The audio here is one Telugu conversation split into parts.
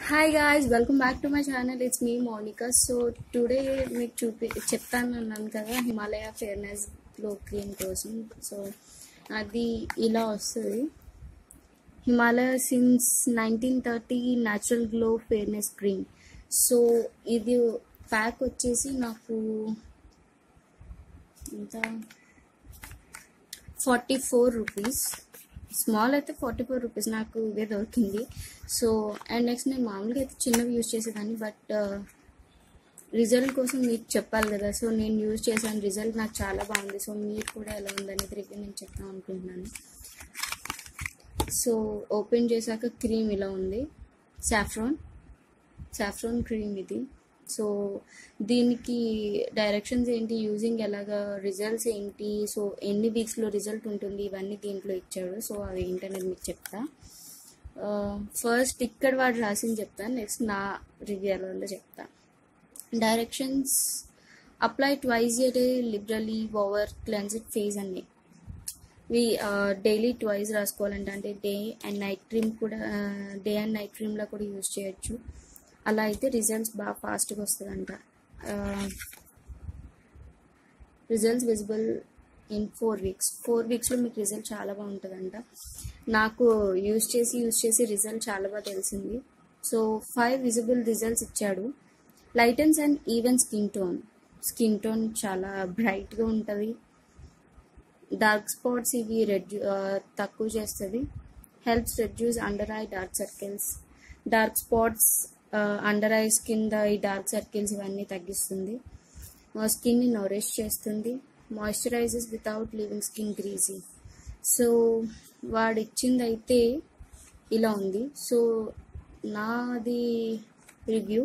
hi guys welcome back to my channel it's me Monika so today మీకు చూపి చెప్తాను అన్నాను కదా హిమాలయ ఫేర్నెస్ గ్లో క్రీమ్ కోసం సో అది ఇలా వస్తుంది Himalaya since nineteen thirty natural glow fairness cream so ఇది ప్యాక్ వచ్చేసి నాకు ఎంత ఫార్టీ ఫోర్ రూపీస్ స్మాల్ అయితే ఫార్టీ ఫోర్ రూపీస్ నాకు ఇదే దొరికింది సో అండ్ నెక్స్ట్ నేను మామూలుగా అయితే చిన్నవి యూజ్ చేసేదాన్ని బట్ రిజల్ట్ కోసం మీకు చెప్పాలి కదా సో నేను యూజ్ చేశాను రిజల్ట్ నాకు చాలా బాగుంది సో మీరు కూడా ఎలా ఉందనేది రివ్యూ నేను చెప్తాను అనుకుంటున్నాను సో ఓపెన్ చేశాక క్రీమ్ ఇలా ఉంది సాఫ్రాన్ సాఫ్రాన్ క్రీమ్ ఇది సో దీనికి డైరెక్షన్స్ ఏంటి యూజింగ్ ఎలాగా రిజల్ట్స్ ఏంటి సో ఎన్ని వీక్స్లో రిజల్ట్ ఉంటుంది ఇవన్నీ దీంట్లో ఇచ్చాడు సో అవి ఏంటనేది మీకు చెప్తా ఫస్ట్ ఇక్కడ వాడు రాసింది చెప్తాను నెక్స్ట్ నా రివ్యూ ఎలా ఉందో చెప్తా directions apply twice a day liberally over cleansed face అన్ని వి డైలీ ట్వైస్ రాసుకోవాలంటే అంటే డే అండ్ నైట్ క్రీమ్ కూడా డే అండ్ నైట్ క్రీమ్లో కూడా యూజ్ చేయొచ్చు అలా అయితే రిజల్ట్స్ బాగా ఫాస్ట్గా వస్తుందంట results visible in four weeks four వీక్స్లో మీకు రిజల్ట్ చాలా బాగుంటుందంట నాకు యూజ్ చేసి యూజ్ చేసి రిజల్ట్ చాలా బాగా తెలిసింది సో ఫైవ్ విజిబుల్ రిజల్ట్స్ ఇచ్చాడు lightens and even skin tone skin tone చాలా బ్రైట్గా ఉంటుంది డార్క్ స్పాట్స్ ఇవి రెడ్ తక్కువ చేస్తుంది helps reduce under eye dark circles dark spots under eyes కింద ఈ డార్క్ సర్కిల్స్ ఇవన్నీ తగ్గిస్తుంది స్కిన్ని నోరిష్ చేస్తుంది moisturises without leaving skin greasy so వాడు ఇచ్చింది అయితే ఇలా ఉంది సో నాది రివ్యూ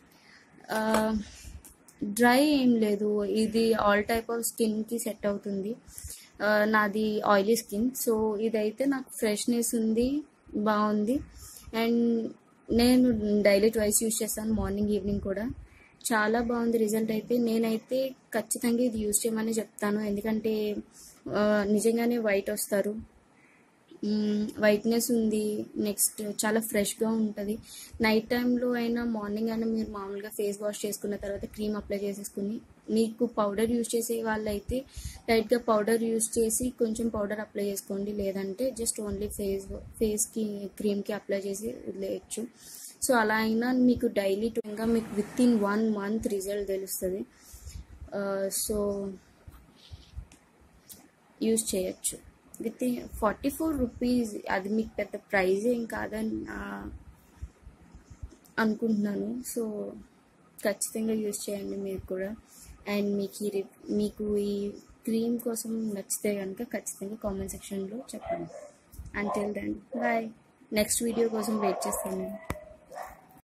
డ్రై ఏం లేదు ఇది ఆల్ టైప్ ఆఫ్ స్కిన్కి సెట్ అవుతుంది నాది ఆయిలీ స్కిన్ సో ఇదైతే నాకు ఫ్రెష్నెస్ ఉంది బాగుంది అండ్ నేను డైలీ ట్వైస్ యూజ్ చేస్తాను మార్నింగ్ ఈవినింగ్ కూడా చాలా బాగుంది రిజల్ట్ అయితే నేనైతే ఖచ్చితంగా ఇది యూజ్ చేయమని చెప్తాను ఎందుకంటే నిజంగానే వైట్ వస్తారు వైట్నెస్ ఉంది నెక్స్ట్ చాలా ఫ్రెష్గా ఉంటుంది నైట్ టైంలో అయినా మార్నింగ్ అయినా మీరు మామూలుగా ఫేస్ వాష్ చేసుకున్న తర్వాత క్రీమ్ అప్లై చేసేసుకుని మీకు పౌడర్ యూజ్ చేసే వాళ్ళైతే లైట్గా పౌడర్ యూజ్ చేసి కొంచెం పౌడర్ అప్లై చేసుకోండి లేదంటే జస్ట్ ఓన్లీ ఫేస్ ఫేస్కి క్రీమ్కి అప్లై చేసి వదిలేయచ్చు సో అలా అయినా మీకు డైలీ టూగా మీకు with in one month result తెలుస్తుంది సో యూజ్ చేయొచ్చు విత్ ఫార్టీ ఫోర్ రూపీస్ అది మీకు పెద్ద ప్రైజ్ ఏం కాదని అనుకుంటున్నాను సో ఖచ్చితంగా యూజ్ చేయండి మీరు కూడా అండ్ మీకు ఈ మీకు ఈ క్రీమ్ కోసం నచ్చితే కనుక ఖచ్చితంగా కామెంట్ సెక్షన్లో చెప్పండి until then bye next video కోసం వెయిట్ చేస్తాను